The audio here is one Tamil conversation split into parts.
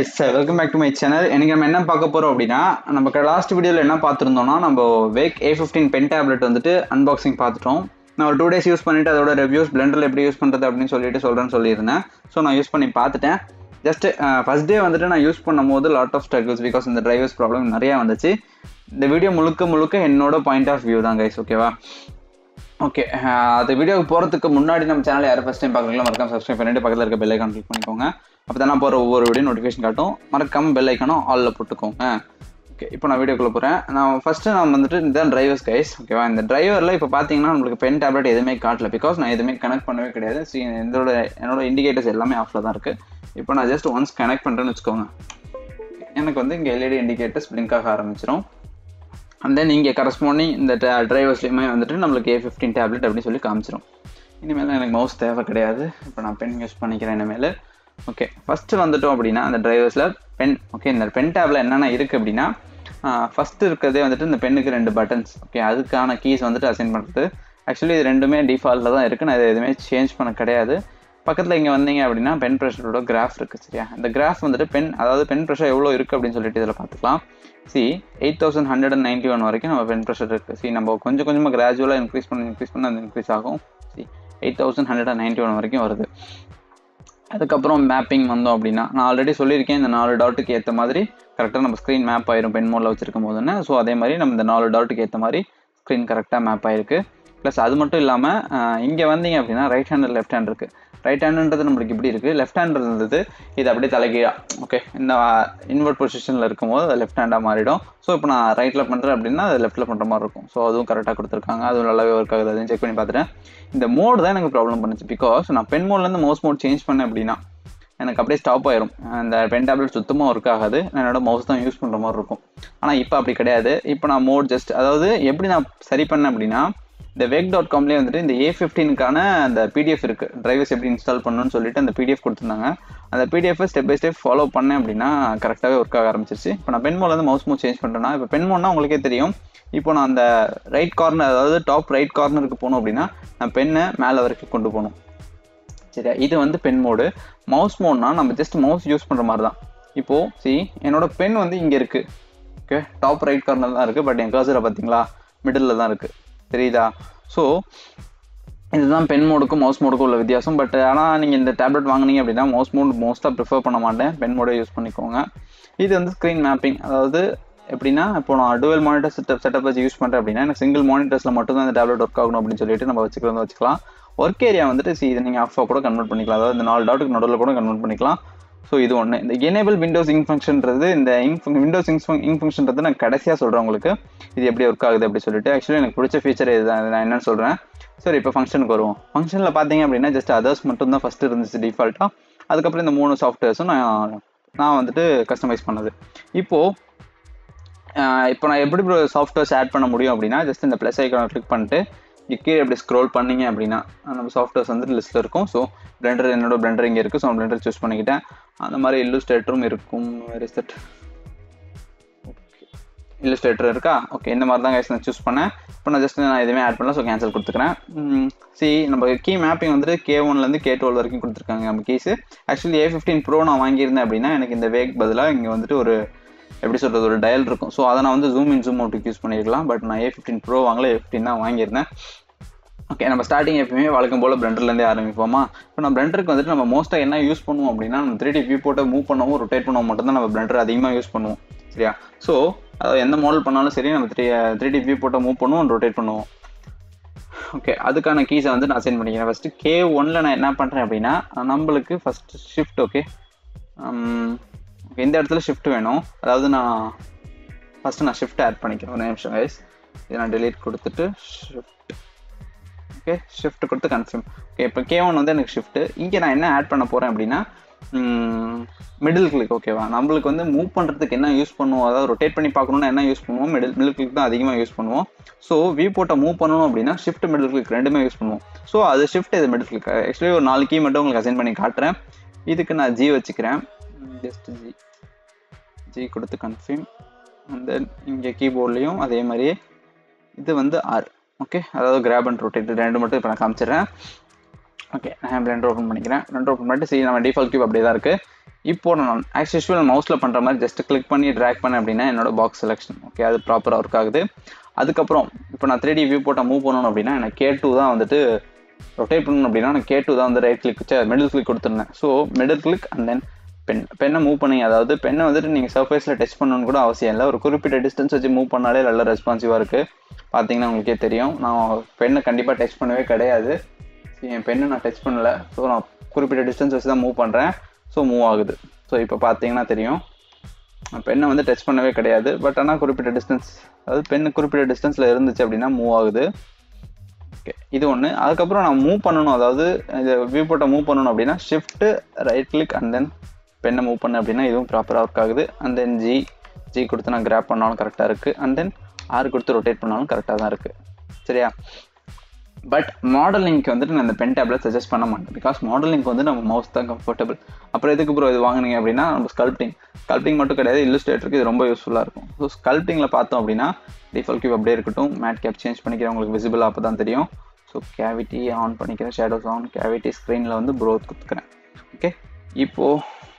guys welcome back to my channel எனக்கு நம்ம என்ன பார்க்க போகிறோம் அப்படின்னா நம்ம லாஸ்ட் வீடியோவில் என்ன பார்த்துருந்தோம்னா நம்ம Veikk A fifteen pen tablet வந்துட்டு அன்பாக்சிங் பார்த்துட்டோம் நான் ஒரு டூ டேஸ் யூஸ் பண்ணிட்டு அதோட ரிவ்யூஸ் பிளெண்டரில் எப்படி யூஸ் பண்ணுறது அப்படின்னு சொல்லிட்டு சொல்கிறேன்னு சொல்லியிருந்தேன் ஸோ நான் யூஸ் பண்ணி பார்த்துட்டேன் ஜஸ்ட் ஃபஸ்ட் டே வந்துட்டு நான் யூஸ் பண்ணும்போது லாட் ஆஃப் ஸ்ட்ரகிள்ஸ் பிகாஸ் இந்த டிரைவர்ஸ் ப்ராப்ளம் நிறையா வந்துச்சு இந்த வீடியோ முழுக்க முழுக்க என்னோட பாயிண்ட் ஆஃப் வியூ தான் கைஸ் ஓகேவா ஓகே அது வீடியோக்கு போகிறதுக்கு முன்னாடி நம்ம சேனல் யாரும் ஃபஸ்ட் டைம் பார்க்குறீங்களோ மறக்காம சப்ஸ்கிரைப் பண்ணிட்டு பக்கத்தில் இருக்க பெல் ஐக்கான் கிளிக் பண்ணிக்கோங்க அப்போ தான் நான் போகிற ஒவ்வொரு வீடியோ நோட்டிஃபிகேஷன் காட்டும் மறக்காம பெல் ஐக்கானும் ஆலில் போட்டுக்கோங்க ஓகே இப்போ நான் வீடியோக்குள்ளே போகிறேன் நான் ஃபஸ்ட்டு நான் வந்துட்டு இந்த டிரைவர்ஸ் கைஸ் ஓகேவா இந்த டிரைவரில் இப்போ பார்த்தீங்கன்னா நம்மளுக்கு பென் டேப்லெட் எதுவுமே காட்டல பிகாஸ் நான் எதுவுமே கனெக்ட் பண்ணவே கிடையாது ஸோ இதோட என்னோட இண்டிகேட்டர்ஸ் எல்லாமே ஆஃபில் தான் இருக்குது இப்போ நான் ஜஸ்ட் ஒன்ஸ் கனெக்ட் பண்ணுறேன்னு வச்சுக்கோங்க எனக்கு வந்து இங்கே எல்இடி இண்டிகேட்டர்ஸ் பிளிங்க் ஆக ஆரம்பிச்சிடும் அண்ட் தென் இங்கே கரஸ்பாண்டிங் இந்த டிரைவர்ஸ்லேயுமே வந்துட்டு நம்மளுக்கு ஏ ஃபிஃப்டின் டேப்லெட் அப்படின்னு சொல்லி காமிச்சிடும் இனிமேல் எனக்கு மவுஸ் தேவை கிடையாது இப்போ நான் பென் யூஸ் பண்ணிக்கிறேன் இனிமேல் ஓகே ஃபஸ்ட்டு வந்துட்டோம் அப்படின்னா அந்த டிரைவர்ஸில் பென் ஓகே இந்த பென் டேப்பில் என்னென்ன இருக்குது அப்படின்னா ஃபஸ்ட்டு இருக்கிறதே வந்துட்டு இந்த பெண்ணுக்கு ரெண்டு பட்டன்ஸ் ஓகே அதுக்கான கீஸ் வந்துட்டு அசைன் பண்ணுறது ஆக்சுவலி இது ரெண்டுமே டிஃபால்ட்டில் தான் இருக்குது நான் இது எதுவுமே சேஞ்ச் பண்ண கிடையாது பக்கத்தில் இங்கே வந்தீங்க அப்படின்னா பென் ப்ரெஷரோட கிராஃப் இருக்குது சரியா இந்த கிராஃப் வந்துட்டு பென் அதாவது பென் ப்ரெஷர் எவ்வளோ இருக்குது அப்படின்னு சொல்லிட்டு இதில் பார்த்துக்கலாம் C eight thousand hundred and ninety one வரைக்கும் நம்ம பென் ப்ரெஷர் இருக்குது சி நம்ம கொஞ்சம் கொஞ்சமாக கிராஜுவலாக இன்க்ரீஸ் பண்ணி இன்க்ரீஸ் பண்ணி அது இன்க்ரீஸ் ஆகும் C eight thousand hundred and ninety one வரைக்கும் வருது அதுக்கப்புறம் மேப்பிங் வந்தோம் அப்படின்னா நான் ஆல்ரெடி சொல்லியிருக்கேன் இந்த நாலு டாட்டுக்கு ஏற்ற மாதிரி கரெக்டாக நம்ம ஸ்க்ரீன் மேப் ஆயிரும் பென் மோடில் வச்சிருக்கும் போதுன்னு ஸோ அதே மாதிரி நம்ம இந்த நாலு டாட்டுக்கு ஏற்ற மாதிரி ஸ்க்ரீன் கரெக்டாக மேப் ஆயிருக்கு ப்ளஸ் அது மட்டும் இல்லாமல் இங்கே வந்தீங்க அப்படின்னா ரைட் ஹேண்ட் லெஃப்ட் ஹேண்ட் இருக்குது ரைட் ஹேண்டுன்றது நம்மளுக்கு இப்படி இருக்குது லெஃப்ட் ஹேண்ட் இருந்தது இது அப்படியே தலைகீழா ஓகே இந்த இன்வெர்ட் பொசிஷனில் இருக்கும்போது அது லெஃப்ட் ஹேண்டாக மாறிடும் ஸோ இப்போ நான் ரைட்டில் பண்ணுறேன் அப்படின்னா அது லெஃப்ட்டில் பண்ணுற மாதிரி இருக்கும் ஸோ அதுவும் கரெக்டாக கொடுத்துருக்காங்க அதுவும் நல்லாவே ஒர்க் ஆகுது அதையும் செக் பண்ணி பார்த்துட்டேன் இந்த மோடு தான் எனக்கு ப்ராப்ளம் பண்ணுச்சு பிகாஸ் நான் பென் மோட்லேருந்து மவுஸ் மோட் சேஞ்ச் பண்ணேன் அப்படின்னா எனக்கு அப்படியே ஸ்டாப் ஆயிரும் அந்த பென் டேப்லெட் சுத்தமாக ஒர்க் ஆகாது நான் என்னோட மவுஸ் தான் யூஸ் பண்ணுற மாதிரி இருக்கும் ஆனால் இப்போ அப்படி கிடையாது இப்போ நான் மோட் ஜஸ்ட் அதாவது எப்படி நான் சரி பண்ணேன் அப்படின்னா இந்த வேக் டாட் காம்லேயே வந்துட்டு இந்த ஏ ஃபிஃப்டீனுக்கான அந்த பிடிஎஃப் இருக்குது டிரைவர்ஸ் எப்படி இன்ஸ்டால் பண்ணணும்னு சொல்லிட்டு அந்த பிடிஎஃப் கொடுத்துருந்தாங்க அந்த PDF step by step follow பண்ணேன் அப்படின்னா கரெக்டாகவே ஒர்க் ஆக ஆரம்பிச்சிருச்சு இப்போ நான் பென் மோட்ல வந்து மவுஸ் மோட் சேஞ்ச் பண்ணுறேன்னா இப்போ பென் மோட்னா உங்களுக்கே தெரியும் இப்போ நான் அந்த ரைட் கார்னர் அதாவது டாப் ரைட் கார்னருக்கு போகணும் அப்படின்னா நான் பெண்ணை மேலே வரைக்கும் கொண்டு போகணும் சரியா இது வந்து பென் மோடு மவுஸ் மோட்னா நம்ம ஜஸ்ட் மவுஸ் யூஸ் பண்ணுற மாதிரி தான் இப்போது சி என்னோட பென் வந்து இங்கே இருக்குது ஓகே டாப் ரைட் கார்னர் தான் இருக்குது பட் என் கர்சரை பார்த்தீங்களா மிடில் தான் இருக்குது தெரியுதா ஸோ இதுதான் பென் மோடுக்கும் மவுஸ் மோடுக்கும் உள்ள வித்தியாசம் பட் ஆனால் நீங்கள் இந்த டேப்லெட் வாங்கினீங்க அப்படின்னா மவுஸ் மோட் மோஸ்ட்டாக ப்ரிஃபர் பண்ண மாட்டேன் பென் மோடை யூஸ் பண்ணிக்கோங்க இது வந்து ஸ்க்ரீன் மேப்பிங் அதாவது எப்படின்னா இப்போ நான் டுவெல் மானிட்டர் செட்டப் செட்டப் வச்சு யூஸ் பண்ணுறேன் அப்படின்னா எனக்கு சிங்கிள் மானிட்டர்ஸில் மட்டும் தான் இந்த டேப்லெட் ஒர்க் ஆகணும் அப்படின்னு சொல்லிட்டு நம்ம வச்சுக்கிறது வச்சுக்கலாம் ஒர்க் ஏரியா வந்துட்டு சி இதை நீங்கள் ஆஃபாக கூட கன்வெர்ட் பண்ணிக்கலாம் அதாவது இந்த நாலு டாட்டுக்கு நடுவில் கூட கன்வெர்ட் பண்ணிக்கலாம் ஸோ இது ஒன்று இந்த எனேபிள் விண்டோஸ் இங் ஃபங்க்ஷன்றது இந்த இங் விண்டோஸ் இங் இங் ஃபங்க்ஷன்றது நான் கடைசியாக சொல்கிறேன் உங்களுக்கு இது எப்படி ஒர்க் ஆகுது அப்படி சொல்லிட்டு ஆக்சுவலி எனக்கு பிடிச்ச ஃபீச்சர் இதுதான் நான் என்னன்னு சொல்கிறேன் சரி இப்போ ஃபங்க்ஷனுக்கு வருவோம் ஃபங்க்ஷனில் பார்த்தீங்க அப்படின்னா ஜஸ்ட் அதர்ஸ் மட்டும் தான் ஃபஸ்ட்டு இருந்துச்சு டிஃபால்ட்டாக அதுக்கப்புறம் இந்த மூணு சாஃப்ட்வேர்ஸும் நான் நான் வந்துட்டு கஸ்டமைஸ் பண்ணது இப்போது இப்போ நான் எப்படி சாஃப்ட்வேர்ஸ் ஆட் பண்ண முடியும் அப்படின்னா ஜஸ்ட் இந்த ப்ளஸ் ஐக்கானை கிளிக் பண்ணிட்டு இங்கே கீழே எப்படி ஸ்க்ரோல் பண்ணிங்க அப்படின்னா நம்ம சாஃப்ட்வேர்ஸ் வந்துட்டு லிஸ்ட்டில் இருக்கும் ஸோ பிளெண்டர் என்னோட பிளெண்டர் இங்கே இருக்குது ஸோ நான் பிளெண்டர் சூஸ் பண்ணிக்கிட்டேன் அந்த மாதிரி இல்லுஸ்ட்ரேட்டரும் இருக்கும் வேறு இஸ் தட் ஓகே இல்லுஸ்ட்ரேட்டர் இருக்கா ஓகே இந்த மாதிரி தான் கைஸ் நான் சூஸ் பண்ணேன் இப்போ நான் ஜஸ்ட் நான் எதுவுமே ஆட் பண்ணல ஸோ கேன்சல் கொடுத்துக்கிறேன் சி நம்ம கீ மேப்பிங் வந்துட்டு கே ஒன்லேருந்து கே டுவெல் வரைக்கும் கொடுத்துருக்காங்க நம்ம keys actually A fifteen pro நான் வாங்கியிருந்தேன் அப்படின்னா எனக்கு இந்த வேக் பதிலாக இங்கே வந்துட்டு ஒரு எப்படி சொல்கிறது ஒரு டயல் இருக்கும் ஸோ அதை நான் வந்து ஜூம் இன் ஜூம் அவுட்டுக்கு யூஸ் பண்ணியிருக்கலாம் பட் நான் ஏ ஃபிஃப்டின் ப்ரோ வாங்கல ஏ ஃபிஃப்டின் தான் வாங்கியிருந்தேன் ஓகே நம்ம ஸ்டார்டிங் எப்பயுமே வழக்கம் போல் பிளண்டர்லேருந்தே ஆரம்பிப்போமா இப்போ நம்ம பிளண்டருக்கு வந்துட்டு நம்ம மோஸ்ட்டாக என்ன யூஸ் பண்ணுவோம் அப்படின்னா நம்ம த்ரீ டி வியூ போட்டு மூவ் பண்ணவும் ரொட்டேட் பண்ணவும் மட்டும் தான் நம்ம பிளண்டர் அதிகமாக யூஸ் பண்ணுவோம் சரியா ஸோ அதாவது எந்த மாடல் பண்ணாலும் சரி நம்ம த்ரீ த்ரீ டி வியூ போட்டு மூவ் பண்ணுவோம் ரொட்டேட் பண்ணுவோம் ஓகே அதுக்கான கீஸை வந்து நான் சென்ட் பண்ணிக்கிறேன் ஃபஸ்ட்டு கே ஒனில் நான் என்ன பண்ணுறேன் அப்படின்னா நம்மளுக்கு ஃபஸ்ட்டு ஷிஃப்ட் ஓகே இந்த இடத்துல ஷிஃப்ட் வேணும் அதாவது நான் ஃபஸ்ட்டு நான் ஷிஃப்ட் ஆட் பண்ணிக்கிறேன் ஒரு நிமிஷம் கைஸ் இதை நான் டெலீட் கொடுத்துட்டு ஷிஃப்ட் ஓகே ஷிஃப்ட் கொடுத்து கன்ஃபார்ம் ஓகே இப்போ கே ஒன் வந்து எனக்கு ஷிஃப்ட்டு இங்கே நான் என்ன ஆட் பண்ண போகிறேன் அப்படின்னா மிடில் கிளிக் ஓகேவா நம்மளுக்கு வந்து மூவ் பண்ணுறதுக்கு என்ன யூஸ் பண்ணுவோம் அதாவது ரொட்டேட் பண்ணி பார்க்கணுன்னா என்ன யூஸ் பண்ணுவோம் மிடில் மிடில் கிளிக் தான் அதிகமாக யூஸ் பண்ணுவோம் ஸோ வியூ போட்டை மூவ் பண்ணணும் அப்படின்னா ஷிஃப்ட் மிடில் கிளிக் ரெண்டுமே யூஸ் பண்ணுவோம் ஸோ அது ஷிஃப்ட் இது மிடில் கிளிக் ஆக்சுவலி ஒரு நாலு கீ மட்டும் உங்களுக்கு அசைன் பண்ணி காட்டுறேன் இதுக்கு நான் ஜி வச்சுக்கிறேன் ஜஸ்ட் ஜி ஜி கொடுத்து கன்ஃபார்ம் அண்ட் தென் இங்கே கீபோர்ட்லேயும் அதே மாதிரியே இது வந்து ஆர் ஓகே அதாவது கிராப் அண்ட் ரொட்டேட் ரெண்டு மட்டும் இப்போ நான் காமிச்சிடுறேன் ஓகே நான் பிளெண்டர் ஓப்பன் பண்ணிக்கிறேன் பிளெண்டர் ஓப்பன் பண்ணிட்டு சரி நம்ம டிஃபால்ட் கியூப் அப்படியே தான் இருக்குது இப்போ நான் ஆஸ் யூஸ்வல் மவுஸில் பண்ணுற மாதிரி ஜஸ்ட் கிளிக் பண்ணி ட்ராக் பண்ணேன் அப்படின்னா என்னோட பாக்ஸ் செலெக்ஷன் ஓகே அது ப்ராப்பராக ஒர்க் ஆகுது அதுக்கப்புறம் இப்போ நான் த்ரீ டி வியூ போட்டால் மூவ் பண்ணணும் அப்படின்னா எனக்கு கே டூ தான் வந்துட்டு ரொட்டேட் பண்ணணும் அப்படின்னா நான் கே டூ தான் வந்து ரைட் கிளிக் மிடில் கிளிக் கொடுத்துருந்தேன் so middle click and then pen பெண்ணை மூவ் பண்ணி அதாவது பெண்ணை வந்துட்டு நீங்கள் சர்ஃபேஸில் டச் பண்ணணும்னு கூட அவசியம் இல்லை ஒரு குறிப்பிட்ட டிஸ்டன்ஸ் வச்சு மூவ் பண்ணாலே நல்ல ரெஸ்பான்சிவாக இருக்குது பார்த்தீங்கன்னா உங்களுக்கே தெரியும் நான் பெண்ணை கண்டிப்பாக டச் பண்ணவே கிடையாது என் பெண்ணை நான் டச் பண்ணல ஸோ நான் குறிப்பிட்ட டிஸ்டன்ஸ் வச்சு தான் மூவ் பண்ணுறேன் ஸோ மூவ் ஆகுது ஸோ இப்போ பார்த்தீங்கன்னா தெரியும் பெண்ணை வந்து டச் பண்ணவே கிடையாது பட் ஆனால் குறிப்பிட்ட டிஸ்டன்ஸ் அதாவது பெண்ணு குறிப்பிட்ட டிஸ்டன்ஸில் இருந்துச்சு அப்படின்னா மூவ் ஆகுது ஓகே இது ஒன்று அதுக்கப்புறம் நான் மூவ் பண்ணணும் அதாவது இந்த வியூ போட்டை மூவ் பண்ணணும் அப்படின்னா shift right click and then பெண்ணை மூவ் பண்ண அப்படின்னா இதுவும் ப்ராப்பராக ஒர்க் ஆகுது அண்ட் தென் ஜி ஜி கொடுத்து நான் கிராப் பண்ணாலும் கரெக்டாக இருக்குது அண்ட் தென் ஆறு கொடுத்து ரொட்டேட் பண்ணாலும் கரெக்டாக தான் இருக்குது சரியா பட் மாடலிங்க்கு வந்துட்டு நான் இந்த பென் டேப்லெட் சஜஸ்ட் பண்ண மாட்டேன் பிகாஸ் மாடலிங்க்கு வந்து நம்ம மவுஸ் தான் கம்ஃபர்டபுள் அப்புறம் எதுக்கு ப்ரோ இது வாங்கினீங்க அப்படின்னா நம்ம ஸ்கல்ப்டிங் ஸ்கல்ப்டிங் மட்டும் கிடையாது இல்லுஸ்ட்ரேட்டருக்கு இது ரொம்ப யூஸ்ஃபுல்லாக இருக்கும் ஸோ ஸ்கல்ப்டிங்கில் பார்த்தோம் அப்படின்னா டிஃபால்ட் கியூப் அப்படியே இருக்கட்டும் மேட் கேப் சேஞ்ச் பண்ணிக்கிறேன் உங்களுக்கு விசிபிள் அப்போ தான் தெரியும் ஸோ கேவிட்டி ஆன் பண்ணிக்கிறேன் ஷேடோஸ் ஆன் கேவிட்டி ஸ்க்ரீனில் வந்து ப்ரோத் கொடுத்துக்கிறேன் ஓகே இப்போது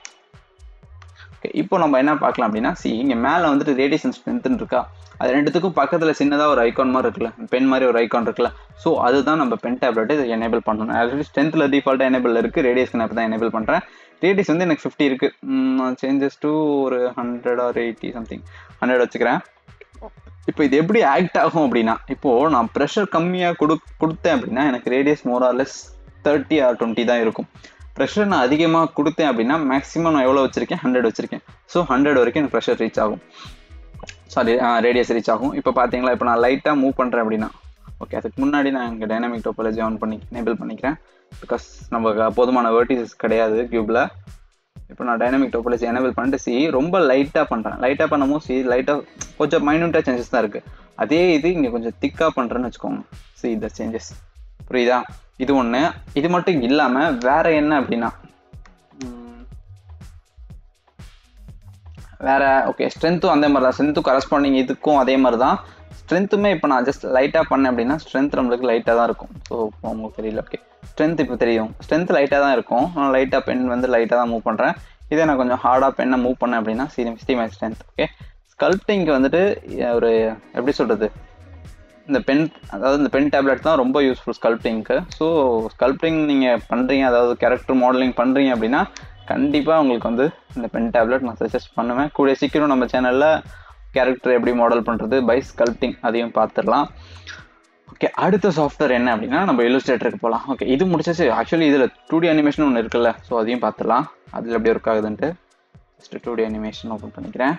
ஓகே இப்போ நம்ம என்ன பார்க்கலாம் அப்படின்னா சி இங்கே மேலே வந்துட்டு ரேடியேஷன் ஸ்ட்ரென்த்னு இருக்கா அது ரெண்டுத்துக்கும் பக்கத்தில் சின்னதாக ஒரு ஐகான் மாதிரி இருக்குல்ல பென் மாதிரி ஒரு ஐகான் இருக்குல்ல ஸோ அதுதான் நம்ம பென் டேப்லெட் இதை எனேபிள் பண்ணணும் ஆல்ரெடி ஸ்ட்ரென்த்தில் டிஃபால்ட்டாக எனேபிள் இருக்குது ரேடியஸ் நான் இப்போ தான் எனேபிள் பண்ணுறேன் ரேடியஸ் வந்து எனக்கு ஃபிஃப்டி இருக்குது நான் சேஞ்சஸ் டு ஒரு hundred or eighty something hundred வச்சுக்கிறேன் இப்போ இது எப்படி ஆக்ட் ஆகும் அப்படின்னா இப்போது நான் ப்ரெஷர் கம்மியாக கொடு கொடுத்தேன் அப்படின்னா எனக்கு radius more or less thirty or twenty தான் இருக்கும் ப்ரெஷர் நான் அதிகமாக கொடுத்தேன் அப்படின்னா மேக்ஸிமம் நான் எவ்வளோ வச்சிருக்கேன் ஹண்ட்ரட் வச்சிருக்கேன் ஸோ ஹண்ட்ரட் வரைக்கும் எனக்கு ப்ரெஷர் ரீச் ஆகும் சாரி ரேடியஸ் ரீச் ஆகும் இப்போ பார்த்தீங்களா இப்போ நான் லைட்டாக மூவ் பண்ணுறேன் அப்படின்னா ஓகே அதுக்கு முன்னாடி நான் இங்கே டைனாமிக் டோபாலஜி ஆன் பண்ணி எனேபிள் பண்ணிக்கிறேன் பிகாஸ் நம்ம போதுமான வேர்டிசஸ் கிடையாது கியூபில் இப்போ நான் டைனாமிக் டோபாலஜி எனேபிள் பண்ணிட்டு சி ரொம்ப லைட்டாக பண்ணுறேன் லைட்டாக பண்ணும்போது சி லைட்டாக கொஞ்சம் மைனூட்டாக சேஞ்சஸ் தான் இருக்குது அதே இது இங்கே கொஞ்சம் திக்காக பண்ணுறேன்னு வச்சுக்கோங்க சி இந்த சேஞ்சஸ் புரியுதா இது ஒன்று இது மட்டும் இல்லாமல் வேற என்ன அப்படின்னா வேற ஓகே ஸ்ட்ரென்த்தும் அந்த மாதிரி தான் ஸ்ட்ரென்த்தும் கரஸ்பாண்டிங் இதுக்கும் அதே மாதிரி தான் ஸ்ட்ரென்த்துமே இப்போ நான் ஜஸ்ட் லைட்டாக பண்ணேன் அப்படின்னா ஸ்ட்ரென்த் நம்மளுக்கு லைட்டாக தான் இருக்கும் ஸோ உங்களுக்கு தெரியல ஓகே ஸ்ட்ரென்த் இப்போ தெரியும் ஸ்ட்ரென்த் லைட்டாக தான் இருக்கும் நான் லைட்டாக பென் வந்து லைட்டாக தான் மூவ் பண்ணுறேன் இதே நான் கொஞ்சம் ஹார்டாக பெண்ணை மூவ் பண்ணேன் அப்படின்னா C C my strength okay ஸ்கல்ப்டிங்க்கு வந்துட்டு ஒரு எப்படி சொல்கிறது இந்த பென் அதாவது இந்த பென் டேப்லெட் தான் ரொம்ப யூஸ்ஃபுல் ஸ்கல்ப்டிங்க்கு ஸோ ஸ்கல்ப்டிங் நீங்கள் பண்ணுறீங்க அதாவது கேரக்டர் மாடலிங் பண்ணுறீங்க அப்படின்னா கண்டிப்பாக உங்களுக்கு வந்து இந்த பென் டேப்லெட் நான் சஜஸ்ட் பண்ணுவேன் கூடிய சீக்கிரம் நம்ம சேனலில் கேரக்டர் எப்படி மாடல் பண்ணுறது பை ஸ்கல்ப்டிங் அதையும் பார்த்துடலாம் ஓகே அடுத்த சாஃப்ட்வேர் என்ன அப்படின்னா நம்ம இல்லுஸ்ட்ரேட்டருக்கு போகலாம் ஓகே இது முடிச்சாச்சு ஆக்சுவலி இதில் டூ டி அனிமேஷன் ஒன்று இருக்குல்ல ஸோ அதையும் பார்த்துடலாம் அதில் எப்படி ஒர்க் ஆகுதுன்ட்டு just two D animation open பண்ணிக்கிறேன்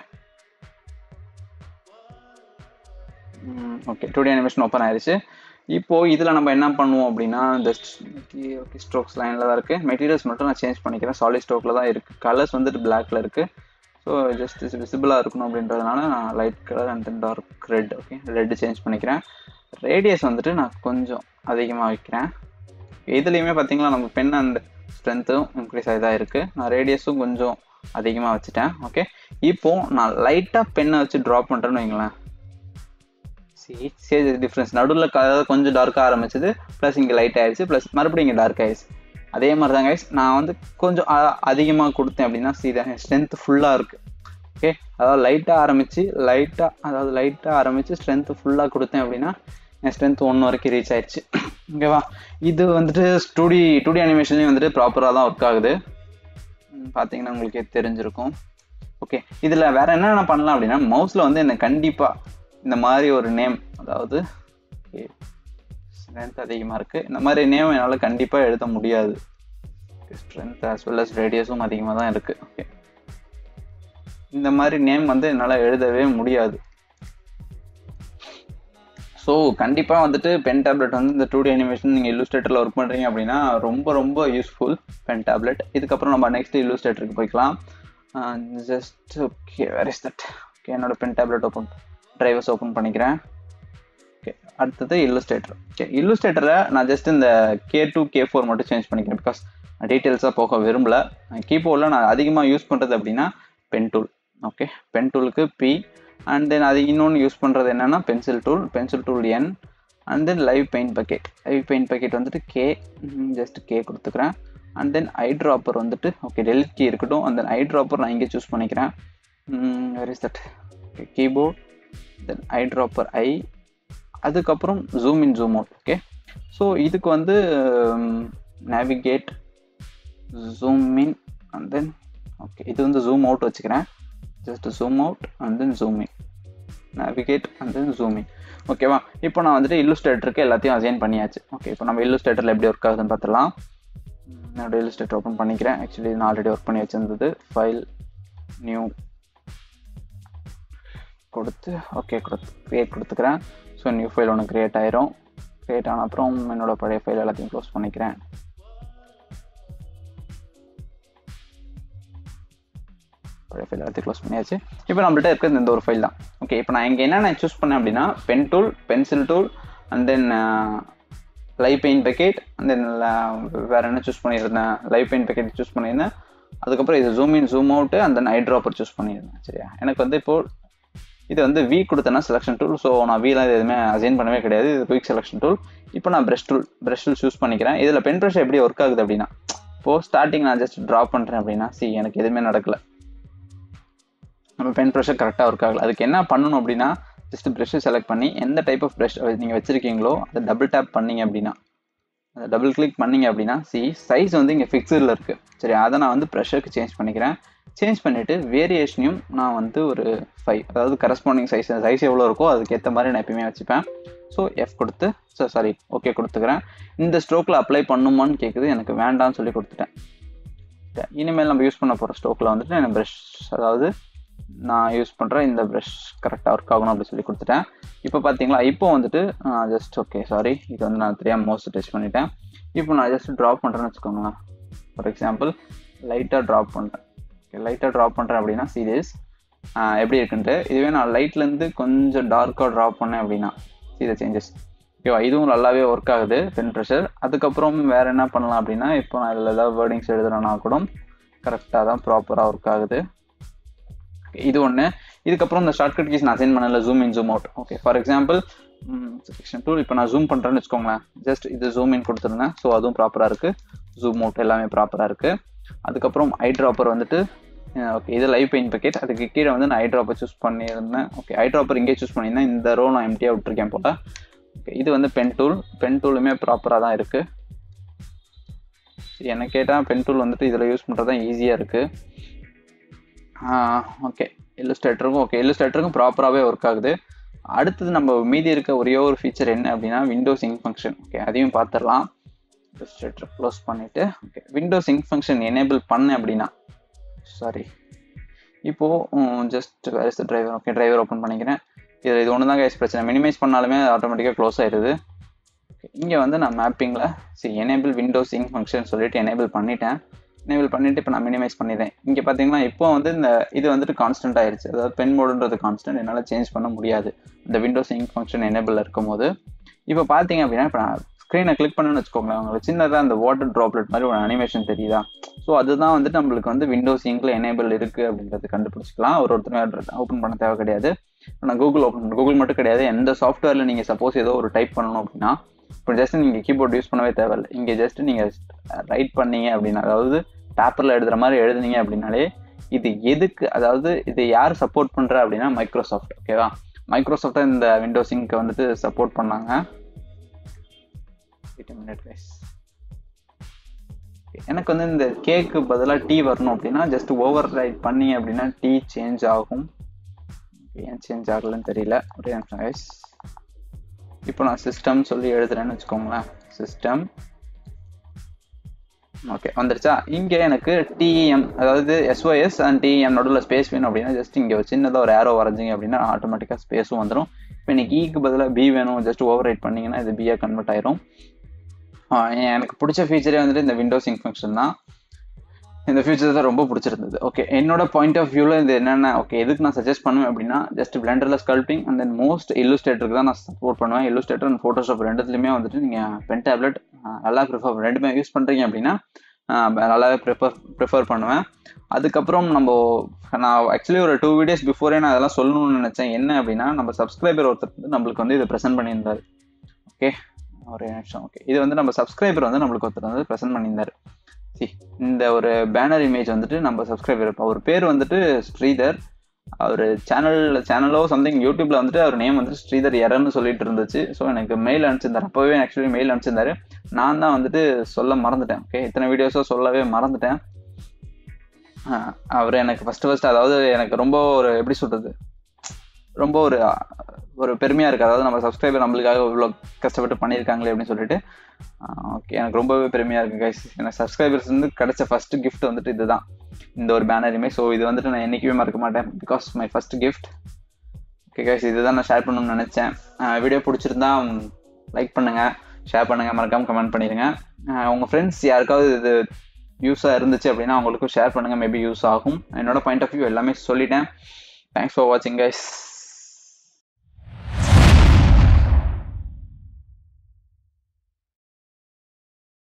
okay two D animation open ஆயிடுச்சு இப்போ இதில் நம்ம என்ன பண்ணுவோம் அப்படின்னா இந்த ஓகே ஸ்ட்ரோக்ஸ் லைனில் தான் இருக்குது மெட்டீரியல்ஸ் மட்டும் நான் சேஞ்ச் பண்ணிக்கிறேன் சாலிட் ஸ்ட்ரோக்கில் தான் இருக்குது கலர்ஸ் வந்துட்டு பிளாக்ல இருக்குது ஸோ ஜஸ்ட் விசிபிளாக இருக்கணும் அப்படின்றதுனால நான் light colour and then dark red okay red change பண்ணிக்கிறேன் ரேடியஸ் வந்துட்டு நான் கொஞ்சம் அதிகமாக வைக்கிறேன் இதுலேயுமே பார்த்தீங்களா நம்ம பென் அண்ட் ஸ்ட்ரென்த்தும் இன்க்ரீஸ் ஆகி தான் இருக்குது நான் ரேடியஸும் கொஞ்சம் அதிகமாக வச்சுட்டேன் ஓகே இப்போது நான் லைட்டாக பெண்ணை வச்சு ட்ராப் பண்ணுறேன்னு வைங்களேன் சேஜ் டிஃப்ரென்ஸ் நடுவில் அதாவது கொஞ்சம் டார்க்காக ஆரம்பிச்சது ப்ளஸ் இங்கே லைட் ஆயிடுச்சு ப்ளஸ் மறுபடியும் இங்கே டார்க் ஆயிடுச்சு அதே மாதிரி தான் கைஸ் நான் வந்து கொஞ்சம் அதிகமாக கொடுத்தேன் அப்படின்னா சீதா ஸ்ட்ரென்த் ஃபுல்லாக இருக்குது ஓகே அதாவது லைட்டாக ஆரம்பித்து லைட்டாக அதாவது லைட்டாக ஆரம்பித்து ஸ்ட்ரென்த்து ஃபுல்லாக கொடுத்தேன் அப்படின்னா என் ஸ்ட்ரென்த் ஒன்று வரைக்கும் ரீச் ஆயிடுச்சு ஓகேவா இது வந்துட்டு ஸ்டூடி டூ டி அனிமேஷன்லேயும் வந்துட்டு ப்ராப்பராக தான் ஒர்க் ஆகுது பார்த்தீங்கன்னா உங்களுக்கே தெரிஞ்சிருக்கும் ஓகே இதில் வேறு என்னென்ன பண்ணலாம் அப்படின்னா மவுஸில் வந்து என்ன கண்டிப்பாக இந்த மாதிரி ஒரு நேம் அதாவது ஸ்ட்ரென்த் அதிகமாக இருக்குது இந்த மாதிரி நேம் என்னால் கண்டிப்பாக எழுத முடியாது ஸ்ட்ரென்த் ஆஸ் வெல் அஸ் ரேடியஸும் அதிகமாக தான் இருக்குது ஓகே இந்த மாதிரி நேம் வந்து என்னால் எழுதவே முடியாது ஸோ கண்டிப்பாக வந்துட்டு பென் டேப்லெட் வந்து இந்த டூ டி அனிமேஷன் நீங்கள் இல்லுஸ்ட்ரேட்டரில் ஒர்க் பண்ணுறீங்க அப்படின்னா ரொம்ப ரொம்ப யூஸ்ஃபுல் பென் டேப்லெட் இதுக்கப்புறம் நம்ம நெக்ஸ்ட் இல்லுஸ்ட்ரேட்டருக்கு போய்க்கலாம் just okay where is that okay என்னோட pen tablet open drivers open பண்ணிக்கிறேன் ஓகே அடுத்தது இல்லுஸ்ட்ரேட்டர் ஓகே இல்லுஸ்ட்ரேட்டரை நான் ஜஸ்ட் இந்த கே டூ கே ஃபோர் மட்டும் சேஞ்ச் பண்ணிக்கிறேன் பிகாஸ் டீட்டெயில்ஸாக போக விரும்பல கீபோர்டில் நான் அதிகமாக யூஸ் பண்ணுறது அப்படின்னா பென் டூல் ஓகே பென் டூலுக்கு பி அண்ட் தென் அது இன்னொன்று யூஸ் பண்ணுறது என்னென்னா pencil tool pencil tool N and then live paint bucket live paint bucket வந்துட்டு கே ஜஸ்ட் கே கொடுத்துக்கிறேன் அண்ட் தென் ஐ ட்ராப்பர் வந்துட்டு ஓகே டெலிட் கீ இருக்கட்டும் அண்ட் தென் ஐ ட்ராப்பர் நான் இங்கே சூஸ் பண்ணிக்கிறேன் where is that keyboard then I dropper I அதுக்கப்புறம் zoom in zoom out okay so இதுக்கு வந்து navigate zoom in and then okay இது வந்து ஜூம் அவுட் வச்சுக்கிறேன் just zoom out and then zoom in navigate and then zoom in ஓகேவா இப்போ நான் வந்துட்டு இல்லுஸ்ட்ரேட்டருக்கு எல்லாத்தையும் அசைன் பண்ணியாச்சு ஓகே இப்போ நம்ம இல்லுஸ்ட்ரேட்டரில் எப்படி ஒர்க் ஆகுதுன்னு பார்த்துலாம் என்னோட இல்லுஸ்ட்ரேட்டர் ஓப்பன் பண்ணிக்கிறேன் ஆக்சுவலி நான் ஆல்ரெடி ஒர்க் பண்ணி வச்சிருந்தது ஃபைல் நியூ கொடுத்து ஓகே கொடுத்து க்ரியேட் கொடுத்துக்கிறேன் ஸோ நியூ ஃபைல் ஒன்று க்ரியேட் ஆயிரும் க்ரியேட் ஆன அப்புறம் என்னோட பழைய ஃபைல் எல்லாத்தையும் க்ளோஸ் பண்ணிக்கிறேன் பழைய ஃபைல் எல்லாத்தையும் க்ளோஸ் பண்ணியாச்சு இப்போ நம்மள்ட்ட இருக்கிறது இந்த ஒரு ஃபைல் தான் ஓகே இப்போ நான் இங்கே என்னென்ன சூஸ் பண்ணேன் அப்படின்னா pen tool pencil tool and then live paint bucket and then வேறு என்ன சூஸ் பண்ணியிருந்தேன் லைவ் பெயிண்ட் பேக்கெட் சூஸ் பண்ணியிருந்தேன் அதுக்கப்புறம் இது zoom in zoom out and then I dropper choose பண்ணியிருந்தேன் சரியா எனக்கு வந்து இப்போ இது வந்து வி கொடுத்தேன்னா செலெக்ஷன் டூல் ஸோ நான் வீலாம் இது எதுவுமே அசைன் பண்ணவே கிடையாது இது குயிக் செலெக்ஷன் டூல் இப்போ நான் brush tool brush tool choose பண்ணிக்கிறேன் இதில் பென் ப்ரெஷ் எப்படி ஒர்க் ஆகுது அப்படின்னா இப்போது ஸ்டார்டிங் நான் ஜஸ்ட் ட்ரா பண்ணுறேன் அப்படின்னா சி எனக்கு எதுவுமே நடக்கல நம்ம பென் ப்ரெஷ்ஷர் கரெக்டாக ஒர்க் ஆகல அதுக்கு என்ன பண்ணணும் அப்படின்னா ஜஸ்ட் ப்ரெஷ்ஷை செலக்ட் பண்ணி எந்த டைப் ஆஃப் ப்ரெஷ் நீங்கள் வச்சுருக்கீங்களோ அதை டபுள் டேப் பண்ணீங்க அப்படின்னா அதை டபுள் கிளிக் பண்ணீங்க அப்படின்னா சி சைஸ் வந்து இங்கே ஃபிக்ஸடில் இருக்குது சரி அதை நான் வந்து ப்ரெஷருக்கு சேஞ்ச் பண்ணிக்கிறேன் சேஞ்ச் பண்ணிவிட்டு வேரியேஷனையும் நான் வந்து ஒரு ஃபைவ் அதாவது கரஸ்பாண்டிங் சைஸ் சைஸ் எவ்வளோ இருக்கோ அதுக்கேற்ற மாதிரி நான் எப்பயுமே வச்சுப்பேன் ஸோ எஃப் கொடுத்து ஸோ சாரி ஓகே கொடுத்துக்கிறேன் இந்த ஸ்ட்ரோக்கில் அப்ளை பண்ணுமான்னு கேட்குது எனக்கு வேண்டாம்னு சொல்லி கொடுத்துட்டேன் இனிமேல் நம்ம யூஸ் பண்ண போகிற ஸ்ட்ரோக்கில் வந்துட்டு எனக்கு ப்ரஷ் அதாவது நான் யூஸ் பண்ணுற இந்த ப்ரஷ் கரெக்டாக ஒர்க் ஆகணும் அப்படி சொல்லி கொடுத்துட்டேன் இப்போ பார்த்தீங்களா இப்போ வந்துட்டு ஜஸ்ட் ஓகே சாரி இது வந்து நான் தெரியாமல் மோஸ்ட் டச் பண்ணிட்டேன் இப்போ நான் ஜஸ்ட் ட்ராப் பண்ணுறேன்னு வச்சுக்கோங்களேன் ஃபார் எக்ஸாம்பிள் லைட்டாக ட்ராப் பண்ணுறேன் ஓகே லைட்டாக ட்ராப் பண்ணுறேன் அப்படின்னா சீரியஸ் எப்படி இருக்குன்ட்டு இதுவே நான் லைட்லேருந்து கொஞ்சம் டார்க்காக ட்ராப் பண்ணேன் அப்படின்னா சீத சேஞ்சஸ் ஓகேவா இதுவும் நல்லாவே ஒர்க் ஆகுது பென் ப்ரெஷர் அதுக்கப்புறம் வேறு என்ன பண்ணலாம் அப்படின்னா இப்போ நான் இதில் ஏதாவது வேர்டிங்ஸ் எழுதுறேன்னா கூட கரெக்டாக தான் ப்ராப்பராக ஒர்க் ஆகுது இது ஒன்று இதுக்கப்புறம் இந்த ஷார்ட்கட் கீஸ் நான் அசைன் பண்ணல zoom in zoom out okay for example section two இப்போ நான் ஜூம் பண்ணுறேன்னு வச்சுக்கோங்களேன் ஜஸ்ட் இது ஜூம் இன் கொடுத்துருந்தேன் ஸோ அதுவும் ப்ராப்பராக இருக்குது ஜூம் அவுட் எல்லாமே ப்ராப்பராக இருக்குது அதுக்கப்புறம் ஐ ட்ராப்பர் வந்துட்டு ஓகே இது லைவ் பெயிண்ட் பேக்கெட் அதுக்கு கீழே வந்து நான் ஐ ட்ராப்பர் சூஸ் பண்ணியிருந்தேன் ஓகே ஐ ட்ராப்பர் இங்கே சூஸ் பண்ணியிருந்தேன் இந்த ரோ நான் எம்டியாக விட்டுருக்கேன் போல் ஓகே இது வந்து பென் டூல் பென் டூலுமே ப்ராப்பராக தான் இருக்குது என்ன கேட்டால் பென் டூல் வந்துட்டு இதில் யூஸ் பண்ணுறது தான் ஈஸியாக இருக்குது ஓகே இல்லுஸ்ட்ரேட்டருக்கும் ஓகே இல்லுஸ்ட்ரேட்டருக்கும் ப்ராப்பராகவே ஒர்க் ஆகுது அடுத்தது நம்ம மீதி இருக்க ஒரே ஒரு ஃபீச்சர் என்ன அப்படின்னா விண்டோஸ் இங்க் ஃபங்க்ஷன் ஓகே அதையும் பார்த்துடலாம் இல்லுஸ்ட்ரேட்டர் க்ளோஸ் பண்ணிவிட்டு okay Windows ink function enable பண்ணேன் அப்படின்னா சாரி இப்போது ஜஸ்ட் வேறு டிரைவர் ஓகே டிரைவர் ஓப்பன் பண்ணிக்கிறேன் இது இது ஒன்று தான் கைஸ் பிரச்சனை மினிமைஸ் பண்ணாலுமே ஆட்டோமேட்டிக்காக க்ளோஸ் ஆயிடுது இங்கே வந்து நான் மேப்பிங்கில் சரி எனேபிள் விண்டோஸ் இங்க் ஃபங்க்ஷன் சொல்லிட்டு எனேபிள் பண்ணிட்டேன் எனேபிள் பண்ணிவிட்டு இப்போ நான் மினிமைஸ் பண்ணிடுறேன் இங்கே பார்த்தீங்கன்னா இப்போ வந்து இந்த இது வந்துட்டு கான்ஸ்டன்ட் ஆயிடுச்சு அதாவது பென் மோடுன்றது கான்ஸ்டன்ட் என்னால் சேஞ்ச் பண்ண முடியாது இந்த விண்டோஸ் இங்க் ஃபங்க்ஷன் எனேபிள் இருக்கும்போது இப்போ பார்த்தீங்க அப்படின்னா இப்போ நான் ஸ்க்ரீனை கிளிக் பண்ணணும்னு வச்சுக்கோங்களேன் உங்களுக்கு சின்னதாக அந்த வாட்டர் ட்ராப்லெட் மாதிரி ஒரு அனிமேஷன் தெரியுதா ஸோ அதுதான் வந்துட்டு நம்மளுக்கு வந்து விண்டோஸ் இங்கில் எனேபிள் இருக்குது அப்படின்றது கண்டுபிடிச்சிக்கலாம் ஒரு ஒருத்தர் ஓப்பன் பண்ண தேவை கிடையாது நான் கூகுள் ஓப்பன் கூகுள் மட்டும் கிடையாது எந்த சாஃப்ட்வேரில் நீங்கள் சப்போஸ் ஏதோ ஒரு டைப் பண்ணணும் அப்படின்னா இப்போ ஜஸ்ட் நீங்கள் கீபோர்ட் யூஸ் பண்ணவே தேவையில்லை இங்கே ஜஸ்ட் நீங்கள் ரைட் பண்ணீங்க அப்படின்னா அதாவது பேப்பரில் எழுதுகிற மாதிரி எழுதுனீங்க அப்படின்னாலே இது எதுக்கு அதாவது இது யார் சப்போர்ட் பண்ணுறா அப்படின்னா மைக்ரோசாஃப்ட் ஓகேவா மைக்ரோசாஃப்ட் இந்த விண்டோஸ் இங்க்கு வந்துட்டு சப்போர்ட் பண்ணாங்க எனக்கு வந்து இந்த கேக்கு பதிலாக டீ வரணும் அப்படின்னா ஜஸ்ட் ஓவர் ரைட் பண்ணி அப்படின்னா டீ சேஞ்ச் ஆகும் ஏன் சேஞ்ச் ஆகலன்னு தெரியல ஒரே நிமிஷம் கைஸ் இப்போ நான் சிஸ்டம் சொல்லி எழுதுறேன்னு வச்சுக்கோங்களேன் சிஸ்டம் ஓகே வந்துருச்சா இங்கே எனக்கு டிஎம் அதாவது எஸ்ஒஎஸ் அண்ட் டிஎம் நடுவில் ஸ்பேஸ் வேணும் அப்படின்னா ஜஸ்ட் இங்கே சின்னதாக ஒரு ஏரோ வரைஞ்சிங்க அப்படின்னா ஆட்டோமேட்டிக்காக ஸ்பேஸும் வந்துடும் இப்போ இன்னைக்கு ஈக்கு பதிலாக பி வேணும் ஜஸ்ட் ஓவர் ரைட் பண்ணிங்கன்னா இது பியாக கன்வெர்ட் ஆயிரும் எனக்கு பிடிச்ச ஃபீச்சரே வந்துட்டு இந்த விண்டோஸ் இங்க் ஃபங்க்ஷன் தான் இந்த ஃபீச்சர் தான் ரொம்ப பிடிச்சிருந்தது ஓகே என்னோட பாயிண்ட் ஆஃப் வியூவில் இது என்னென்ன ஓகே எதுக்கு நான் சஜஸ்ட் பண்ணுவேன் அப்படின்னா ஜஸ்ட் பிளண்டரில் ஸ்கல்பிங் அண்ட் தென் மோஸ்ட் இல்லுஸ்ட்ரேட்டருக்கு தான் நான் சப்போர்ட் பண்ணுவேன் இல்லுஸ்ட்ரேட்டர் அண்ட் ஃபோட்டோஷாப் ரெண்டுத்துலையுமே வந்துட்டு நீங்கள் பென் டேப்லெட் நல்லா ப்ரிஃபர் ரெண்டுமே யூஸ் பண்ணுறீங்க அப்படின்னா நல்லாவே ப்ரிஃபர் ப்ரிஃபர் பண்ணுவேன் அதுக்கப்புறம் நம்ம நான் ஆக்சுவலி ஒரு டூ வீடியோஸ் பிஃபோரே நான் அதெல்லாம் சொல்லணும்னு நினச்சேன் என்ன அப்படின்னா நம்ம சப்ஸ்கிரைபர் ஒருத்தர் வந்து நம்மளுக்கு வந்து இதை ப்ரெசென்ட் பண்ணியிருந்தார் ஓகே ஒரு நிமிஷம் ஓகே இது வந்து நம்ம சப்ஸ்கிரைபர் வந்து நம்மளுக்கு ஒருத்தர் வந்து ப்ரெசென்ட் பண்ணியிருந்தார் சி இந்த ஒரு பேனர் இமேஜ் வந்துட்டு நம்ம சப்ஸ்கிரைபர் அவர் பேர் வந்துட்டு ஸ்ரீதர் அவர் சேனல் சேனலோ சம்திங் யூடியூப்ல வந்துட்டு அவர் நேம் வந்துட்டு ஸ்ரீதர் எரன்னு சொல்லிட்டு இருந்துச்சு ஸோ எனக்கு மெயில் அனுப்பிச்சிருந்தாரு அப்போவே ஆக்சுவலி மெயில் அனுப்பிச்சிருந்தாரு நான் தான் வந்துட்டு சொல்ல மறந்துட்டேன் ஓகே இத்தனை வீடியோஸோ சொல்லவே மறந்துட்டேன் அவர் எனக்கு ஃபஸ்ட்டு ஃபஸ்ட்டு அதாவது எனக்கு ரொம்ப ஒரு எப்படி சொல்கிறது ரொம்ப ஒரு ஒரு பெருமையாக இருக்குது அதாவது நம்ம சப்ஸ்கிரைபர் நம்மளுக்காக இவ்வளோ கஷ்டப்பட்டு பண்ணியிருக்காங்களே அப்படின்னு சொல்லிட்டு ஓகே எனக்கு ரொம்பவே பெருமையாக இருக்குது கைஸ் எனக்கு சப்ஸ்கிரைபர்ஸ் வந்து கிடைச்ச ஃபஸ்ட்டு கிஃப்ட் வந்துட்டு இதுதான் இந்த ஒரு பேனருமே ஸோ இது வந்துட்டு நான் என்றைக்குமே மறக்க மாட்டேன் because my first gift okay guys இதுதான் நான் ஷேர் பண்ணணும்னு நினச்சேன் வீடியோ பிடிச்சிருந்தா லைக் பண்ணுங்கள் ஷேர் பண்ணுங்கள் மறக்காமல் கமெண்ட் பண்ணிடுங்க உங்கள் ஃப்ரெண்ட்ஸ் யாருக்காவது இது யூஸாக இருந்துச்சு அப்படின்னா அவங்களுக்கும் ஷேர் பண்ணுங்கள் மேபி யூஸ் ஆகும் என்னோட பாயிண்ட் ஆஃப் வியூ எல்லாமே சொல்லிட்டேன் தேங்க்ஸ் ஃபார் வாட்சிங் கைஸ்